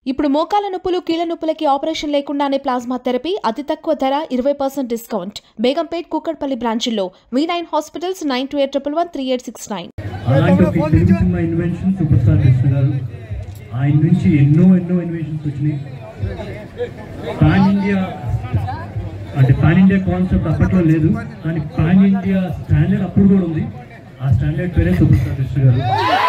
ఇప్పుడు మోకాల నొప్పులు కీళ్ల నొప్పులకి ఆపరేషన్ లేకుండానే ప్లాస్మా థెరపీ అతి తక్కువ ధర ఇరవై పర్సెంట్ డిస్కౌంట్ బేగంపేట్ కూకట్పల్లి బ్రాంచుల్లో V nine hospitals nine two eight triple one three eight six nine అలాంటి ఒక Telugu cinema invention super star Krishna గారు ఆయన నుంచి ఎన్నో ఎన్నో ఇన్వెన్షన్స్ వచ్చినాయి పాన్ ఇండియా అంటే పాన్ ఇండియా కాన్సెప్ట్ అప్పట్లో లేదు కానీ పాన్ ఇండియా స్టాండర్డ్ అప్పుడు కూడా ఉంది ఆ స్టాండర్డ్ పేరే సూపర్ స్టార్ కృష్ణ గారు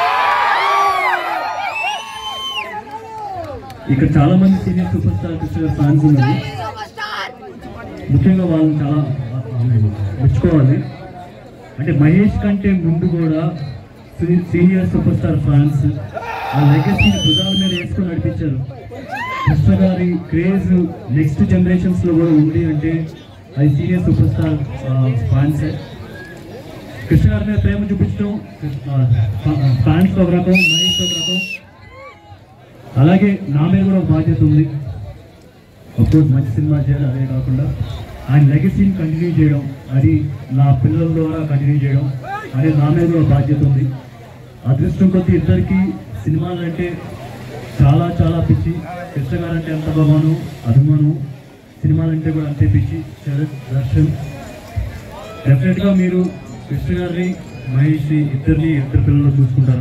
ఇక్కడ చాలా మంది సీనియర్ సూపర్ స్టార్ కృష్ణ గారు ఫ్యాన్స్ ఉన్నారు ముఖ్యంగా వాళ్ళని చాలా ఆ, మేము మెచ్చుకోవాలి అంటే మహేష్ కంటే ముందు కూడా సీ- సీనియర్ సూపర్ స్టార్ ఫ్యాన్స్ ఆ లెగసీని భుజాల మీద వేసుకొని నడిపించారు కృష్ణ గారి క్రేజ్ నెక్స్ట్ జనరేషన్స్ లో కూడా ఉంది అంటే అది senior super star fans Krishna గారి మీద ప్రేమ చూపించడం ఫ్యాన్స్ ఒక రకం మహేష్ ఒక రకం అలాగే నా మీద కూడా ఒక బాధ్యత ఉంది కోర్స్ మంచి సినిమా చేయాలి అదే కాకుండా ఆయన లెగసీని కంటిన్యూ చేయడం అది నా పిల్లల ద్వారా కంటిన్యూ చేయడం అనేది నా మీద కూడా బాధ్యత ఉంది అదృష్టం కొద్దీ ఇద్దరికి సినిమాలు అంటే చాలా చాలా పిచ్చి కృష్ణ గారు అంటే ఎంత భగవాను అభిమానం సినిమాలు అంటే కూడా అంతే పిచ్చి శరత్ దర్శన్ డెఫినెట్గా మీరు కృష్ణ గారిని మహేష్ ఇద్దరిని ఇద్దరు పిల్లలు చూసుకుంటారు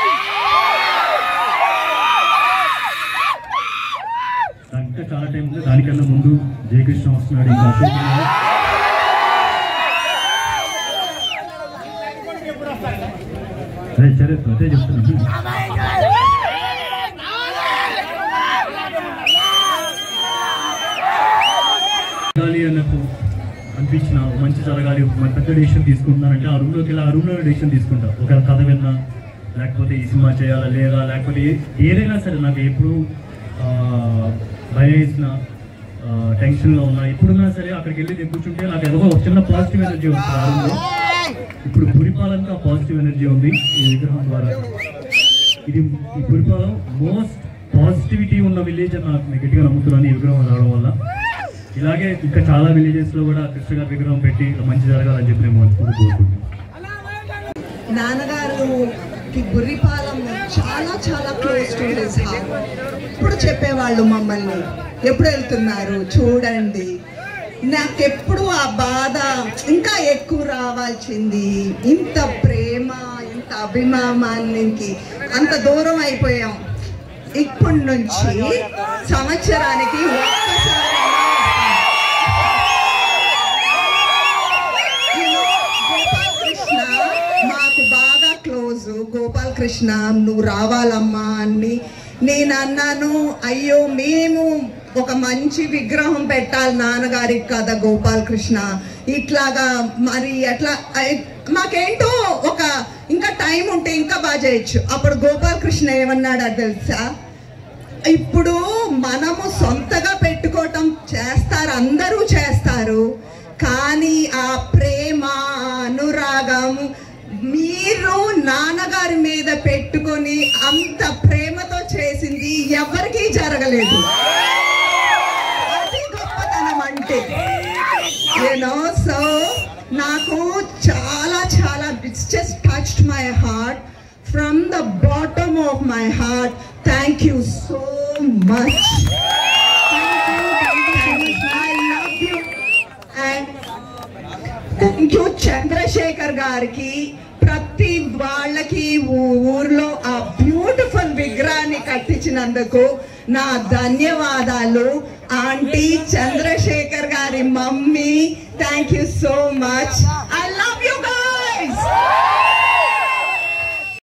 దానికి ఇంకా చాలా టైం ఉంది దానికన్నా ముందు జయకృష్ణ వస్తున్నాడు ఇంకా అశోక్ ఉన్నాడు. అదే సరే అదే చెప్తున్నాను జరగాలి అన్నకు అనిపించిన ఒక మంచి జరగాలి ఒక మంచి పెద్ద డెసిషన్ తీసుకుంటున్నానంటే ఆ రూమ్లోకి వెళ్ళి ఆ రూమ్లో డెసిషన్ తీసుకుంటా ఒక కథ విన్నా లేకపోతే ఈ సినిమా చేయాలా లేదా లేకపోతే ఏ- ఏదైనా సరే నాకు ఎప్పుడు ఆ, భయం వేసిన టెన్షన్లో ఉన్నా ఎప్పుడున్నా సరే అక్కడికి వెళ్ళి నేను కూర్చుంటే నాకు ఏదో ఒక చిన్న పాజిటివ్ ఎనర్జీ వస్తుంది ఆ రూమ్లో ఇప్పుడు పురిపాలనకు ఆ పాజిటివ్ ఎనర్జీ ఉంది ఈ విగ్రహం ద్వారా ఇది ఈ పురిపాలెం మోస్ట్ పాజిటివిటీ ఉన్న విలేజ్ అని నాకు నేను గట్టిగా నమ్ముతున్నాను ఈ విగ్రహం రావడం వల్ల ఇలాగే ఇంకా చాలా విలేజెస్ లో కూడా కృష్ణ గారి విగ్రహం పెట్టి ఇలా మంచి జరగాలని చెప్పి నేను మనస్ఫూర్తి కోరుకుంటున్నాను నాన్నగారుకి బుర్రిపాలెం చాలా చాలా క్లోజ్ టు హిస్ హార్ట్ ఇప్పుడు చెప్పేవాళ్ళు మమ్మల్ని ఎప్పుడు వెళ్తున్నారు చూడండి నాకెప్పుడు ఆ బాధ ఇంకా ఎక్కువ రావాల్సింది ఇంత ప్రేమ ఇంత అభిమానానికి అంత దూరం అయిపోయాం ఇప్పటి నుంచి సంవత్సరానికి ఒక్కసారి గోపాల్ కృష్ణ మాకు బాగా క్లోజ్ గోపాల్ కృష్ణ నువ్వు రావాలమ్మా అని నేను అన్నాను అయ్యో మేము ఒక మంచి విగ్రహం పెట్టాలి నాన్నగారికి కదా గోపాల్ కృష్ణ ఇట్లాగా మరి ఎట్లా ఐ- మాకేంటో ఒక ఇంకా టైం ఉంటే ఇంకా బాగా చేయొచ్చు అప్పుడు గోపాల్ కృష్ణ ఏమన్నాడో తెలుసా ఇప్పుడు మనము సొంతగా పెట్టుకోవటం చేస్తారు అందరూ చేస్తారు కానీ ఆ ప్రేమ అనురాగం మీరు నాన్నగారి మీద పెట్టుకొని అంత ప్రేమతో చేసింది ఎవరికీ జరగలేదు అది గొప్పతనం అంటే యూనో సో నాకు చాలా చాలా it's just touched my heart from the bottom of my heart thank you so much I love you and thank you Chandrasekhar గారికి ప్రతి వాళ్ళకి ఊ- ఊర్లో ఆ బ్యూటిఫుల్ విగ్రహాన్ని కట్టించినందుకు నా ధన్యవాదాలు ఆంటీ చంద్రశేఖర్ గారి mummy thank you so much